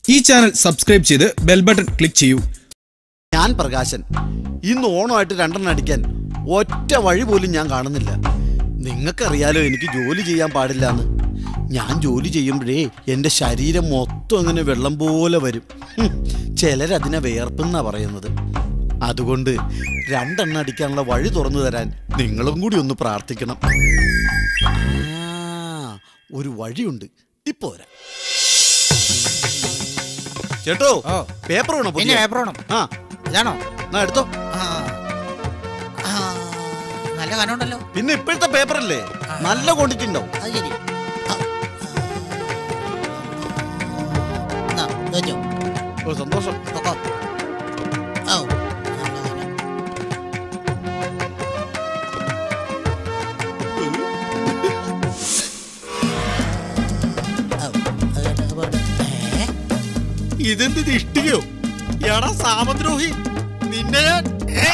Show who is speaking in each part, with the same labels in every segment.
Speaker 1: ഈ channel subscribe ചെയ്ത് bell button click ചെയ്യൂ
Speaker 2: ഞാൻ പ്രകാശൻ ഇന്ന് ഓണമായിട്ട് രണ്ടെണ്ണം അടിക്കാൻ ഒറ്റ വഴി പോലും ഞാൻ കാണുന്നില്ല നിങ്ങൾക്കറിയാലോ എനിക്ക് ജോലി ചെയ്യാൻ പാടില്ല എന്ന് ഞാൻ ജോലി ചെയ്യുമ്പോഴേ എൻ്റെ ശരീരം മൊത്തം അങ്ങനെ വെള്ളം പോലെ വരും ഹും, ചിലരതിനെ വേർപ്പെന്നാ പറയുന്നത് അതുകൊണ്ട് രണ്ടെണ്ണം അടിക്കാനുള്ള വഴി തുറന്നു തരാൻ നിങ്ങളും കൂടി ഒന്ന് പ്രാർത്ഥിക്കണം ആ, ഒരു വഴിയുണ്ട് ഇപ്പൊ വരാം ചേട്ടോ
Speaker 3: ഓ.
Speaker 2: പേപ്പർ വേണോ
Speaker 3: പിന്നെ
Speaker 2: പുതിയ?
Speaker 3: പേപ്പർ വേണം
Speaker 2: ആ
Speaker 3: ഇതാണോ
Speaker 2: എന്നാ എടുത്തോ
Speaker 3: ആ ആ, നല്ല കനമുണ്ടല്ലോ
Speaker 2: പിന്നെ ഇപ്പോഴത്തെ പേപ്പർ അല്ലേ നല്ല ക്വാണ്ടിറ്റി ഉണ്ടാവും
Speaker 3: അത് ശരി ആ, ആ. എന്നാ, ഇത് വെച്ചോ.
Speaker 2: ഓ സന്തോഷം
Speaker 3: പൊക്കോ. ഔ, നല്ല കനം. ഔ, അത് കേട്ടോ, അത് പോട്ടെ. ഏ?
Speaker 2: ഇതെന്ത് ഇഷ്ടികയോ എടാ സാമദ്രോഹി നിന്നെ ഞാൻ ഏ?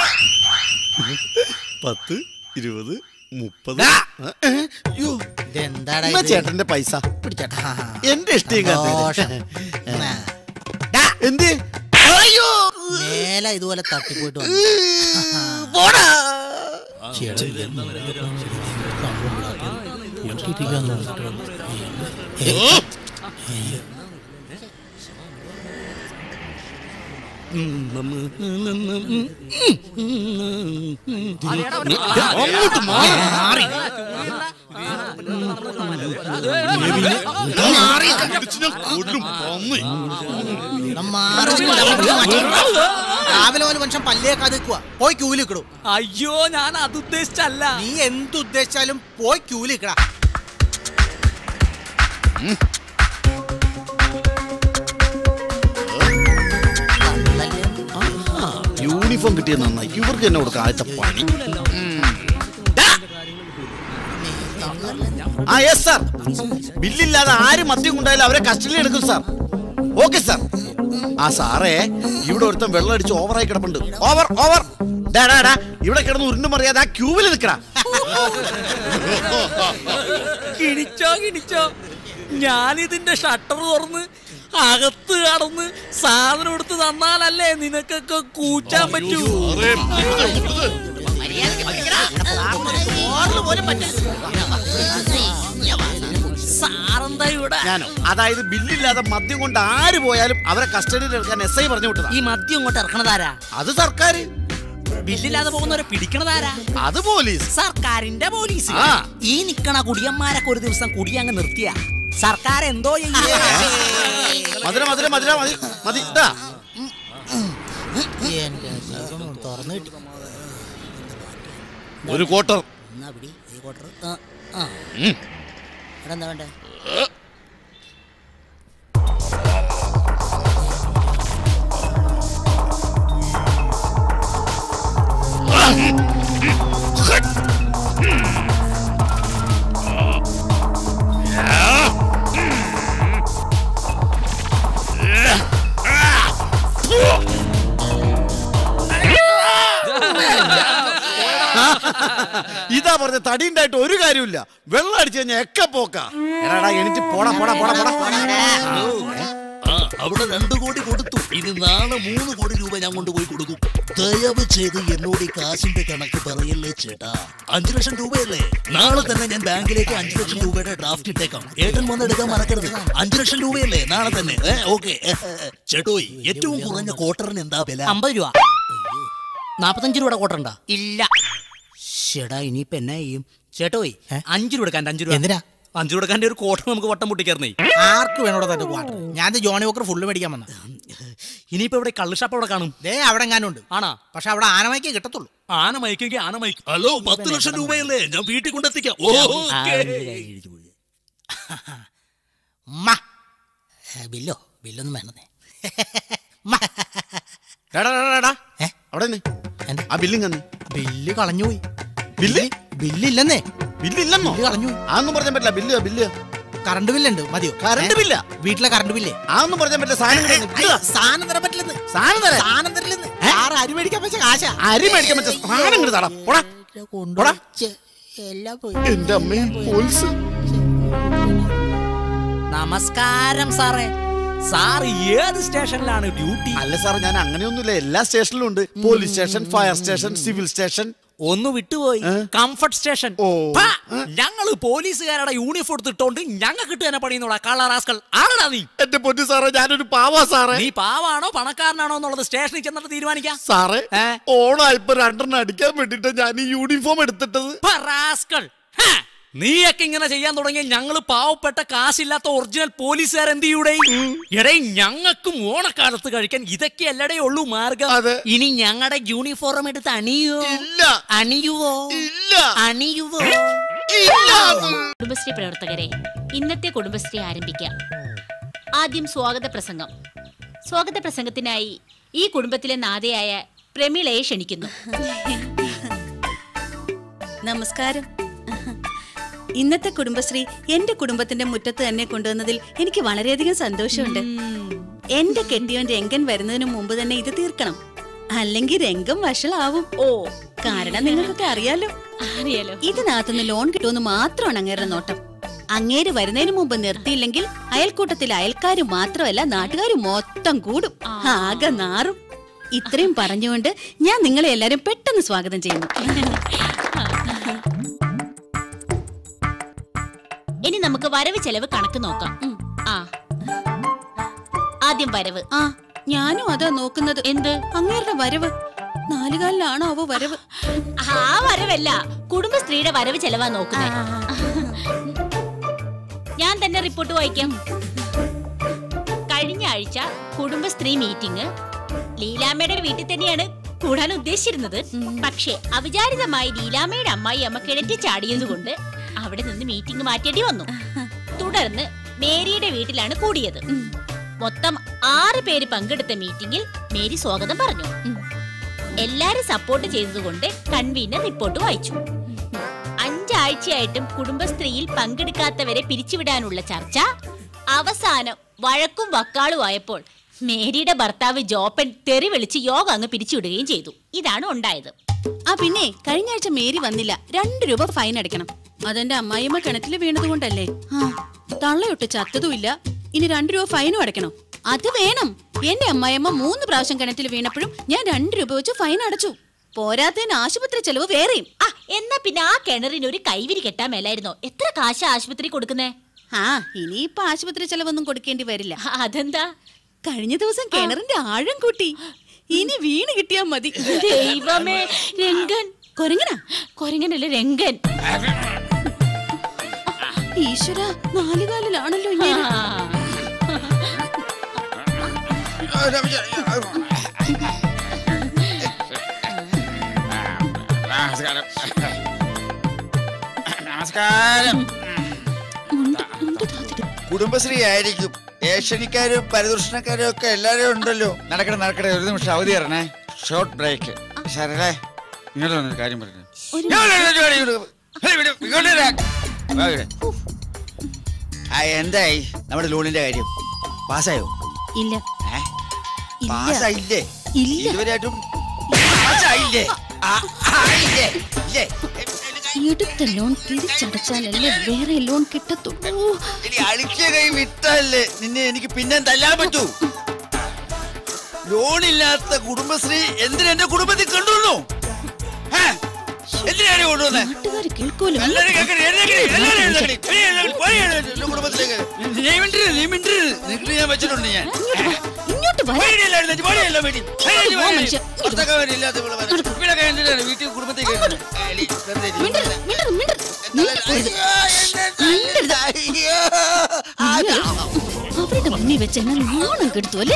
Speaker 2: പത്ത് ഇരുപത് മുപ്പത് ഏ? യ്യോ,
Speaker 3: ഇതെന്താടാ
Speaker 2: എന്നാ
Speaker 3: ഇത്?
Speaker 2: ചേട്ടന്റെ പൈസ
Speaker 3: പിടിച്ചേട്ടാ.
Speaker 2: എന്റെ ഇഷ്ടിക
Speaker 3: സന്തോഷം. എന്നാ. ഡാ,
Speaker 2: എന്ത് അയ്യോ
Speaker 3: മേലെ ഇതുപോലെ തട്ടിപ്പോയിട്ട് വന്നു
Speaker 2: പോടാ അങ്ങോട്ട് മാറി ഇടിച്ച് ഞാൻ കൊല്ലും, പന്നി.
Speaker 3: രാവിലെ പോലെ മനുഷ്യൻ പല്ലേക്കാതെ നിൽക്കുക പോയി ക്യൂല് നിൽക്കണു
Speaker 4: അയ്യോ ഞാൻ അത് ഉദ്ദേശിച്ചല്ല
Speaker 3: നീ എന്ത് ഉദ്ദേശിച്ചാലും പോയി ക്യൂല് നിൽക്കടാ
Speaker 2: യൂണിഫോം കിട്ടിയത് നന്നായി ഇവർക്ക് തന്നെ കൊടുക്കാം ആദ്യത്തെ പണി ആ യെസ് സാർ ബില്ലില്ലാതെ ആര് മദ്യം കൊണ്ടായാലും അവരെ കസ്റ്റഡിയിൽ എടുക്കും സാർ ഓക്കെ സാർ ആ സാറേ ഇവിടെ ഒരുത്തൻ വെള്ളം അടിച്ച് ഓവറായി കിടപ്പുണ്ട് ഓവർ ഓവർ ഡാ ഡാ ഡാ ഇവിടെ കിടന്ന് ഉരുണ്ടും അറിയാതെ ആ ക്യൂവിൽ നിൽക്കടാ
Speaker 4: കിണിച്ചോ കിണിച്ചോ ഞാനിതിന്റെ ഷട്ടർ തുറന്ന് അകത്ത് കടന്ന് സാധനം എടുത്ത് തന്നാലല്ലേ നിനക്കൊക്കെ കൂച്ചാൻ പറ്റൂ സാറെന്താ ഇവിടെ
Speaker 2: ഞാനോ അതായത് ബില്ലില്ലാതെ മദ്യം കൊണ്ട് ആര് പോയാലും അവരെ കസ്റ്റഡിയിൽ എടുക്കാൻ എസ് ഐ പറഞ്ഞു വിട്ടതാ
Speaker 4: ഈ മദ്യം ഇങ്ങോട്ട് ഇറക്കണതാരാ
Speaker 2: അത് സർക്കാർ
Speaker 4: ബില്ലില്ലാതെ പോകുന്നവരെ പിടിക്കണതാരാ
Speaker 2: അത് പോലീസ്
Speaker 4: സർക്കാരിന്റെ പോലീസ്
Speaker 2: ആ.
Speaker 4: ഈ നിക്കണ കുടിയന്മാരൊക്കെ ഒരു ദിവസം കുടി അങ്ങ് നിർത്തിയ സർക്കാർ എന്തോ ചെയ്യേ
Speaker 2: മധുര മധുര മധുര മതി മതി ഇതാ
Speaker 3: എന്റെ ദൈവമേ, തുറന്നു കിട്ടി
Speaker 2: ഒരു ക്വാർട്ടർ
Speaker 3: എന്നാ പിടി ഈ quarter. ആ, ആ.
Speaker 2: ഉം.
Speaker 3: ഇവിടെ എന്താ വേണ്ടേ
Speaker 2: ഇതാ പറഞ്ഞ തടി ഉണ്ടായിട്ട് ഒരു കാര്യമില്ല വെള്ളം അടിച്ചു കഴിഞ്ഞാൽ എക്ക പോക്കാ എടാടാ എനിക്ക് പോടാ പോടാ പോടാ പോടാ
Speaker 5: ആ അവിടെ രണ്ടു കോടി കൊടുത്തു ഇനി നാളെ മൂന്ന് കോടി രൂപ ഞാൻ കൊണ്ടുപോയി കൊടുക്കും ദയവ് ചെയ്ത് എന്നോട് ഈ കാശിന്റെ കണക്ക് പറയല്ലേ ചേട്ടാ അഞ്ചു ലക്ഷം രൂപയല്ലേ നാളെ തന്നെ ഞാൻ ബാങ്കിലേക്ക് അഞ്ചു ലക്ഷം രൂപയുടെ ഡ്രാഫ്റ്റ് ഇട്ടേക്കാം ഏട്ടൻ വന്ന് എടുക്കാൻ മറക്കരുത് അഞ്ചു ലക്ഷം രൂപയല്ലേ നാളെ തന്നെ ഏ ഓക്കെ ചേട്ടോയ് ഏറ്റവും കുറഞ്ഞ ക്വാർട്ടറിന് എന്താ വില
Speaker 4: അമ്പത് രൂപ നാപ്പത്തഞ്ച് രൂപയുടെ കോട്ടുണ്ടോ ഇല്ല ചേട്ടാ ഇനിയിപ്പോ എന്നാ ചെയ്യും ചേട്ടോയ് അഞ്ചു രൂപ എടുക്കാൻ അഞ്ചു രൂപ
Speaker 3: എന്തിനാ?
Speaker 4: അഞ്ചു കൊടുക്കാൻ്റെ ഒരു കോട്ട നമുക്ക് വട്ടം പൊട്ടിക്കായിരുന്നേ
Speaker 3: ആർക്ക് വേണോടോ തന്റെ ക്വാർട്ടർ ഞാൻ ദേ ജോണി വോക്കർ ഫുള്ള് മേടിക്കാൻ വന്ന
Speaker 4: ഇനിയിപ്പോ ഇവിടെ കള്ള് ഷാപ്പ് അവിടെ കാണും
Speaker 3: ദേ അവിടെ എങ്ങാനുണ്ട്
Speaker 4: ആണാ
Speaker 3: പക്ഷെ അവിടെ ആനമയ്ക്കേ കിട്ടത്തുള്ളൂ
Speaker 4: ആന മയക്കെങ്കിൽ ആന മയക്കും
Speaker 5: ഹലോ പത്ത് ലക്ഷം രൂപയല്ലേ ഞാൻ വീട്ടിൽ കൊണ്ടെത്തിക്കാം ഓ
Speaker 3: ഉമ്മ. ഏ, ബില്ലോ ബില്ലൊന്നും വേണ്ടതേ
Speaker 2: എടാ, എടാ, എടാ.
Speaker 3: ഏ?
Speaker 2: അവിടെ നിന്ന്
Speaker 3: എന്താ?
Speaker 2: ആ ബില്ലിങ് തന്നെ
Speaker 3: ബില്ല് കളഞ്ഞുപോയി
Speaker 2: ബില്ല്
Speaker 3: ബില്ലില്ലെന്നേ
Speaker 2: ബില്ലില്ലെന്നോ
Speaker 3: ബില്ല് കളഞ്ഞു
Speaker 2: അതൊന്നും പറയാൻ പറ്റില്ല ബില്ല് ബില്ല്
Speaker 3: കറണ്ട് ബില്ലുണ്ട് മതിയോ
Speaker 2: കറണ്ട്
Speaker 3: ഏ?
Speaker 2: ബില്ല
Speaker 3: വീട്ടിലെ കറണ്ട് ബില്ലേ
Speaker 2: അതൊന്നും പറയാൻ പറ്റില്ല സാധനം ഇവിടെ ഉണ്ട്.
Speaker 3: അയ്യോ, സാധനം തരാൻ പറ്റില്ലെന്ന്
Speaker 2: സാധനം തരാം
Speaker 3: സാധനം തരില്ലെന്ന് ആറ് അരി മേടിക്കാൻ വെച്ച കാശാ
Speaker 2: അരി മേടിക്കാൻ പറ്റിയ സാധനം ഇങ്ങോട്ട് തടാ പോടാ
Speaker 3: കൊണ്ടുവച്ച് എല്ലാം പോയി
Speaker 2: എന്റെ അമ്മയും പോലീസ്
Speaker 4: നമസ്കാരം സാറേ സാർ ഏത് സ്റ്റേഷനിലാണ് ഡ്യൂട്ടി
Speaker 2: അല്ല സാർ ഞാൻ അങ്ങനെയൊന്നുമില്ല എല്ലാ സ്റ്റേഷനിലും ഉണ്ട് police station fire station civil station
Speaker 4: ഒന്ന് വിട്ടുപോയി കംഫർട്ട് സ്റ്റേഷൻ
Speaker 2: ഓ.
Speaker 4: പ്പാ, ഞങ്ങള് പോലീസുകാരുടെ യൂണിഫോം എടുത്തിട്ടോണ്ട് ഞങ്ങൾക്ക് തന്നെ പണിയുന്നുള്ള കള്ളറാസ്കൾ ആണടാ നീ
Speaker 2: എന്റെ പൊന്നു സാറേ ഞാനൊരു പാവാ സാറേ
Speaker 4: നീ പാവാണോ പണക്കാരനാണോ എന്നുള്ളത് സ്റ്റേഷനിൽ ചെന്നിട്ട് തീരുമാനിക്കാം
Speaker 2: സാറേ
Speaker 4: ഏ?
Speaker 2: ഓണായപ്പോ രണ്ടെണ്ണം അടിക്കാൻ വേണ്ടിട്ട് ഞാൻ ഈ യൂണിഫോം എടുത്തിട്ടത്
Speaker 4: പ്പാ, റാസ്കൾ ഹാ, നീയൊക്കെ ഇങ്ങനെ ചെയ്യാൻ തുടങ്ങിയ ഞങ്ങള് പാവപ്പെട്ട കാശില്ലാത്ത ഒറിജിനൽ പോലീസുകാർ എന്ത് ചെയ്യൂടെ എടേ ഞങ്ങൾക്കും ഓണക്കാലത്ത് കഴിക്കാൻ ഇതൊക്കെ അല്ലടേ ഉള്ളൂ മാർഗം
Speaker 2: അതെ.
Speaker 4: ഇനി ഞങ്ങളുടെ യൂണിഫോം എടുത്ത് അണിയോ
Speaker 2: ഇല്ല
Speaker 4: അണിയുവോ
Speaker 2: ഇല്ല
Speaker 4: അണിയുവോ
Speaker 2: ഇല്ല
Speaker 6: കുടുംബശ്രീ പ്രവർത്തകരെ ഇന്നത്തെ കുടുംബശ്രീ ആരംഭിക്കാം ആദ്യം സ്വാഗത പ്രസംഗം സ്വാഗത പ്രസംഗത്തിനായി ഈ കുടുംബത്തിലെ നാഥയായ പ്രമീളയെ ക്ഷണിക്കുന്നു
Speaker 7: നമസ്കാരം ഇന്നത്തെ കുടുംബശ്രീ എന്റെ കുടുംബത്തിന്റെ മുറ്റത്ത് തന്നെ കൊണ്ടുവന്നതിൽ എനിക്ക് വളരെയധികം സന്തോഷമുണ്ട് എന്റെ കെട്ടിയോൻ രംഗൻ വരുന്നതിന് മുമ്പ് തന്നെ ഇത് തീർക്കണം അല്ലെങ്കിൽ രംഗം വഷളാവും ഓ കാരണം നിങ്ങൾക്കൊക്കെ അറിയാലോ
Speaker 6: അറിയാലോ
Speaker 7: ഇതിനകത്തുനിന്ന് ലോൺ കിട്ടുമെന്ന് മാത്രമാണ് അങ്ങേരുടെ നോട്ടം അങ്ങേര് വരുന്നതിന് മുമ്പ് നിർത്തിയില്ലെങ്കിൽ അയൽക്കൂട്ടത്തിലെ അയൽക്കാര് മാത്രമല്ല നാട്ടുകാർ മൊത്തം കൂടും ആകെ നാറും ഇത്രയും പറഞ്ഞുകൊണ്ട് ഞാൻ നിങ്ങളെ എല്ലാരും പെട്ടെന്ന് സ്വാഗതം ചെയ്യുന്നു
Speaker 6: ഇനി നമുക്ക് വരവ് ചെലവ് കണക്ക് നോക്കാം ആ ആദ്യം വരവ്
Speaker 7: ആ ഞാനും അതാ നോക്കുന്നത്
Speaker 6: എന്ത്
Speaker 7: അങ്ങേരുടെ വരവ് നാലുകാലിലാണോ അവ വരവ്
Speaker 6: ആ വരവല്ല കുടുംബശ്രീയുടെ വരവ് ചെലവാ നോക്കുന്നത് ഞാൻ തന്നെ റിപ്പോർട്ട് വായിക്കാം കഴിഞ്ഞ ആഴ്ച കുടുംബശ്രീ മീറ്റിംഗ് ലീലാമ്മയുടെ വീട്ടിൽ തന്നെയാണ് കൂടാൻ ഉദ്ദേശിച്ചിരുന്നത് പക്ഷേ അവിചാരിതമായി ലീലാമ്മയുടെ അമ്മായി അമ്മ കിണറ്റി ചാടിയതുകൊണ്ട് അവിടെ നിന്ന് മീറ്റിംഗ് മാറ്റേണ്ടി വന്നു തുടർന്ന് മേരിയുടെ വീട്ടിലാണ് കൂടിയത് മൊത്തം ആറ് പേര് പങ്കെടുത്ത മീറ്റിംഗിൽ മേരി സ്വാഗതം പറഞ്ഞു എല്ലാരും സപ്പോർട്ട് ചെയ്തതുകൊണ്ട് കൺവീനർ റിപ്പോർട്ട് വായിച്ചു അഞ്ചാഴ്ചയായിട്ടും കുടുംബശ്രീയിൽ പങ്കെടുക്കാത്തവരെ പിരിച്ചുവിടാനുള്ള ചർച്ച അവസാനം വഴക്കും വക്കാളുമായപ്പോൾ മേരിയുടെ ഭർത്താവ് ജോപ്പൻ തെറി വിളിച്ച് യോഗ അങ്ങ് പിരിച്ചുവിടുകയും ചെയ്തു ഇതാണ് ഉണ്ടായത്
Speaker 7: ആ പിന്നെ കഴിഞ്ഞ ആഴ്ച മേരി വന്നില്ല രണ്ട് രൂപ ഫൈൻ അടയ്ക്കണം അതെന്റെ അമ്മായിയമ്മ കിണറ്റിൽ വീണത് കൊണ്ടല്ലേ ആ തള്ളയൊട്ട് ചത്തതുമില്ല ഇനി രണ്ട് രൂപ ഫൈനും അടയ്ക്കണം അത് വേണം എന്റെ അമ്മായിയമ്മ മൂന്ന് പ്രാവശ്യം കിണറ്റിൽ വീണപ്പോഴും ഞാൻ രണ്ട് രൂപ വെച്ച് ഫൈൻ അടച്ചു പോരാത്തതിന് ആശുപത്രി ചെലവ് വേറെയും
Speaker 6: ആ എന്നാ പിന്നെ ആ കിണറിന് ഒരു കൈവിരി കെട്ടാൻ മേലായിരുന്നോ എത്ര കാശ ആശുപത്രി കൊടുക്കുന്നേ
Speaker 7: ആ ഇനിയിപ്പൊ ആശുപത്രി ചെലവൊന്നും കൊടുക്കേണ്ടി വരില്ല
Speaker 6: അതെന്താ
Speaker 7: കഴിഞ്ഞ ദിവസം കിണറിന്റെ ആഴം കൂട്ടി ഇനി വീണ് കിട്ടിയാ മതി
Speaker 6: ദൈവമേ രംഗൻ
Speaker 7: കൊരങ്ങനാ
Speaker 6: കൊരങ്ങനല്ലേ രംഗൻ
Speaker 7: ഈശ്വര നാലുകാലിലാണല്ലോ ഇങ്ങനെ
Speaker 8: നമസ്കാരം നമസ്കാരം കുടുംബശ്രീ ആയിരിക്കും ഏഷ്യനിക്കാരും പരദൂഷണക്കാരും ഒക്കെ എല്ലാരും ഉണ്ടല്ലോ നടക്കണേ നടക്കണേ ഒരു നിമിഷം അവധി തരണേ ഷോർട്ട് ബ്രേക്ക് ശരലേ ഇങ്ങോട്ട് വന്നൊരു കാര്യം പറഞ്ഞു ആ എന്തായി നമ്മുടെ ലോണിന്റെ കാര്യം പാസ്സായോ
Speaker 7: ഇല്ല
Speaker 8: ഏ?
Speaker 7: ഇല്ല.
Speaker 8: പാസ്സായില്ലേ
Speaker 7: ഇല്ല.
Speaker 8: ഇതുവരെയായിട്ടും പാസ്സായില്ലേ ആ, ആയില്ലേ? ഇല്ലേ?
Speaker 7: എടുത്ത ലോൺ തിരിച്ചടച്ചാലല്ലേ വേറെ ലോൺ കിട്ടത്തുള്ളൂ
Speaker 8: ഇനി അഴിച്ച കൈ വിട്ടല്ലേ നിന്നെ എനിക്ക് പിന്നെ തല്ലാൻ പറ്റൂ ലോണില്ലാത്ത കുടുംബശ്രീ എന്തിനാ എന്റെ കുടുംബത്തിൽ കൊണ്ടുവന്നു ഏ? എന്തിനാണ് കൊണ്ടുവന്നേ
Speaker 7: നാട്ടുകാര് കേൾക്കുമല്ലോ
Speaker 8: എല്ലാവരും കേൾക്കണേ, എഴുന്നേക്കണേ, എല്ലാവരും എഴുന്നേക്കണേ. പോയി എഴുന്നേക്കണേ, പോയി എഴുന്നേക്കണേ, എന്റെ കുടുംബത്തിലേക്ക്. നീ മിണ്ടരുത്, നീ മിണ്ടരുത്. നിനക്ക് ഞാൻ വെച്ചിട്ടുണ്ട് ഞാൻ
Speaker 7: ഇങ്ങോട്ട് വരാ
Speaker 8: പോയി എല്ലാം എഴുന്നേറ്റ്, പോയി എല്ലാം വീട്ടിൽ. പോയി എഴുന്നേറ്റ്,
Speaker 7: പോ
Speaker 8: പോയി
Speaker 7: മനുഷ്യ.
Speaker 8: എഴുന്നേറ്റ്. ഭർത്താക്കന്മാര് ഇല്ലാത്ത ഇവിടെ വരെ. ഇവിടെയൊക്കെ എന്തിനാണ് വീട്ടിൽ കുടുംബത്തിൽ കയറുന്നത്? എലി, വെറുതെ ഇരി.
Speaker 7: മിണ്ടരുത് മിണ്ടരുത് മിണ്ടരുത് മിണ്ടരുത്.
Speaker 8: അയ്യോ, എന്നെ അയ്യോ.
Speaker 7: അവരുടെ മുന്നിൽ വെച്ച് എന്നെ നാണം കെടുത്തു അല്ലേ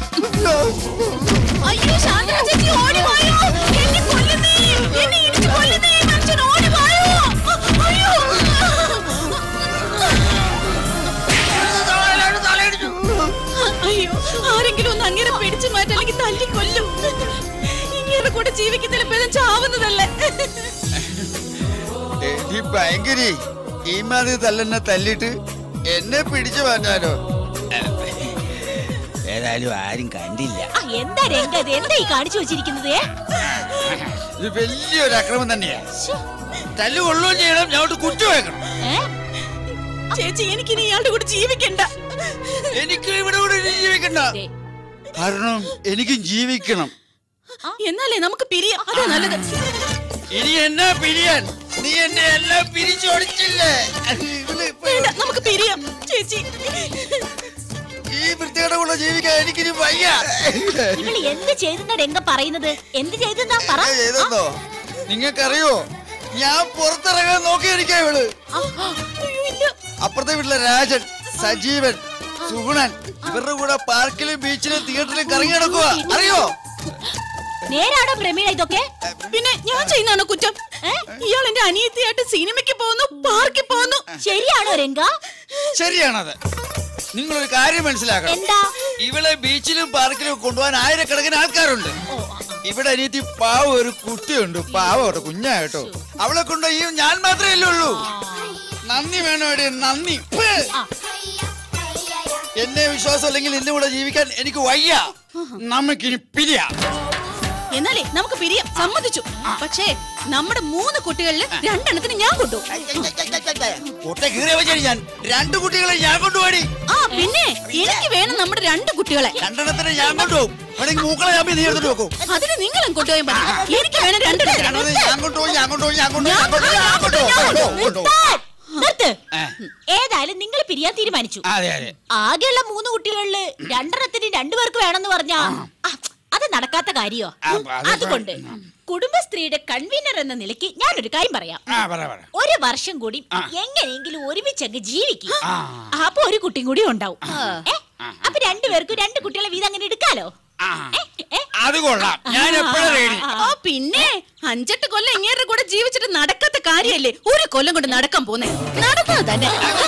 Speaker 7: അയ്യോ ശാന്ത ചേച്ചി ഓടി വായോ എന്നെ കൊല്ലുന്നേ എന്നെ ഇടിച്ചു കൊല്ലുന്നേ മനുഷ്യൻ ഓടി വായോ അയ്യോ അയ്യോ ആരെങ്കിലും ഒന്ന് അങ്ങനെ പിടിച്ചു മാറ്റി അല്ലെങ്കിൽ തല്ലി കൊല്ലും ഇങ്ങനെ കൂടെ ജീവിക്കുന്നതിൽ ഭേദം ചാവുന്നതല്ലേ
Speaker 8: എടി ഭയങ്കരി ഈ മാതിരി തല്ലെന്നെ തല്ലിട്ട് എന്നെ പിടിച്ചു മാറ്റാനോ ഏതായാലും ആരും കണ്ടില്ല
Speaker 6: ആ, എന്താ രംഗ ഇത് എന്താ ഈ കാണിച്ചു വെച്ചിരിക്കുന്നത് ഏ?
Speaker 8: ഇത് വലിയൊരു അക്രമം തന്നെയാ തല്ലു കൊള്ളുകയും ചെയ്യണം ഞങ്ങോട്ട് കുറ്റു വെക്കണം
Speaker 6: ഏ?
Speaker 7: ചേച്ചി എനിക്കിനി ഇയാളുടെ കൂടെ ജീവിക്കണ്ട
Speaker 8: എനിക്ക് ഇവിടെ കൂടെ ഇനി ജീവിക്കണ്ട
Speaker 6: ദേ,
Speaker 8: കാരണം എനിക്കും ജീവിക്കണം
Speaker 7: എന്നാലേ നമുക്ക് പിരിയാം അതാ നല്ലത്
Speaker 8: ഇനി എന്നാ പിരിയാൻ നീ എന്നെ എല്ലാം പിരിച്ചോടിച്ചില്ലേ ഇവള് ഇപ്പൊ
Speaker 7: വേണ്ട നമുക്ക് പിരിയാം ചേച്ചി
Speaker 8: ഈ വൃത്തിയുടെ കൂടെ ജീവിക്കാൻ എനിക്കിനി വയ്യ
Speaker 6: ഇവള് എന്ത് ചെയ്തെന്നാ രംഗ പറയുന്നത് എന്ത് ചെയ്തെന്നാ പറ
Speaker 8: എന്താ ചെയ്തെന്നോ നിങ്ങൾക്കറിയോ ഞാൻ പുറത്തിറങ്ങാൻ നോക്കിയിരിക്കാ ഇവള്
Speaker 7: അയ്യോ, ഇല്ല.
Speaker 8: അപ്പുറത്തെ വീട്ടിലെ രാജൻ സജീവൻ സുഗുണൻ ഇവരുടെ കൂടെ പാർക്കിലും ബീച്ചിലും തിയേറ്ററിലും കറങ്ങി നടക്കുക അറിയോ
Speaker 6: നേരാണോ പ്രമീള ഇതൊക്കെ
Speaker 7: പിന്നെ ഞാൻ ചെയ്യുന്നതാണോ കുറ്റം ഇയാൾ എന്റെ അനിയത്തിയായിട്ട് സിനിമയ്ക്ക് പോകുന്നു പാർക്കിൽ പോകുന്നു
Speaker 6: ശരിയാണോ രംഗ
Speaker 8: ശരിയാണത് നിങ്ങളൊരു കാര്യം മനസ്സിലാക്കണം
Speaker 6: എന്താ
Speaker 8: ഇവളെ ബീച്ചിലും പാർക്കിലും കൊണ്ടുപോകാൻ ആയിരക്കണക്കിന് ആൾക്കാരുണ്ട് ഇവിടെ അനിയത്തി പാവ ഒരു കുട്ടിയുണ്ട് പാവ കേട്ടോ കുഞ്ഞാട്ടോ അവളെ കൊണ്ട് ഈ ഞാൻ മാത്രമേ അല്ലേ ഉള്ളൂ നന്ദി വേണം എടീ, നന്ദി പ്പ്. എന്നെ വിശ്വാസം അല്ലെങ്കിൽ എന്റെ കൂടെ ജീവിക്കാൻ എനിക്ക് വയ്യ നമുക്കിനി പിരിയാ
Speaker 7: എന്നാലേ നമുക്ക് പിരിയാം സമ്മതിച്ചു പക്ഷേ നമ്മുടെ മൂന്ന് കുട്ടികളില് രണ്ടെണ്ണത്തിന് ഞാൻ കൊണ്ടു
Speaker 8: ഒറ്റ കീറിയ വെച്ചാൽ ഞാൻ രണ്ടു കുട്ടികളെ ഞാൻ കൊണ്ടുപോടി
Speaker 7: ആ പിന്നെ എനിക്ക് വേണം നമ്മുടെ രണ്ട് കുട്ടികളെ
Speaker 8: രണ്ടെണ്ണത്തിനെ ഞാൻ കൊണ്ടുപോകും വേണമെങ്കിൽ മൂക്കളെ ഞാൻ നീ എടുത്തിട്ട് വെക്കും
Speaker 7: അതിന് നിങ്ങളും കൊണ്ടുപോയാൽ മതി എനിക്ക് വേണം രണ്ടെണ്ണത്തിന്
Speaker 8: രണ്ടെണ്ണത്തിനെ ഞാൻ കൊണ്ടുപോയി ഞാൻ കൊണ്ടുപോയി ഞാൻ കൊണ്ടുപോയി
Speaker 7: ഞാൻ കൊണ്ടുപോയി, ഞാൻ കൊണ്ടുപോയി, ഞാൻ കൊണ്ടുപോയി.
Speaker 8: കൊണ്ടുപോയി
Speaker 6: നിർത്ത്
Speaker 8: ഏ.
Speaker 6: ഏതായാലും നിങ്ങൾ പിരിയാൻ തീരുമാനിച്ചു
Speaker 8: അതെ അതെ
Speaker 6: ആകെയുള്ള മൂന്ന് കുട്ടികളില് രണ്ടെണ്ണത്തിന് രണ്ടുപേർക്ക് വേണമെന്ന് പറഞ്ഞാ ആ, അത് നടക്കാത്ത കാര്യോ
Speaker 8: ആ, അത്
Speaker 6: അതുകൊണ്ട് കുടുംബശ്രീയുടെ കൺവീനർ എന്ന നിലയ്ക്ക് ഞാനൊരു കാര്യം പറയാം
Speaker 8: ആ പറ പറ
Speaker 6: ഒരു വർഷം കൂടി എങ്ങനെയെങ്കിലും ഒരുമിച്ചങ്ങ് ജീവിക്കും അപ്പൊ ഒരു കുട്ടിയും കൂടി ഉണ്ടാവും ഏ? അപ്പൊ രണ്ടുപേർക്കും രണ്ട് കുട്ടികളെ വീതം അങ്ങനെ എടുക്കാലോ
Speaker 8: ആ.
Speaker 6: ഏ? ഏ?
Speaker 8: അത് കൊള്ളാം ഞാൻ എപ്പോഴും റെഡി
Speaker 7: ഓ പിന്നെ അഞ്ചെട്ട് കൊല്ലം ഇങ്ങേരുടെ കൂടെ ജീവിച്ചിട്ട് നടക്കാത്ത കാര്യല്ലേ ഒരു കൊല്ലം കൊണ്ട് നടക്കാൻ പോന്നെ നടന്നത് തന്നെ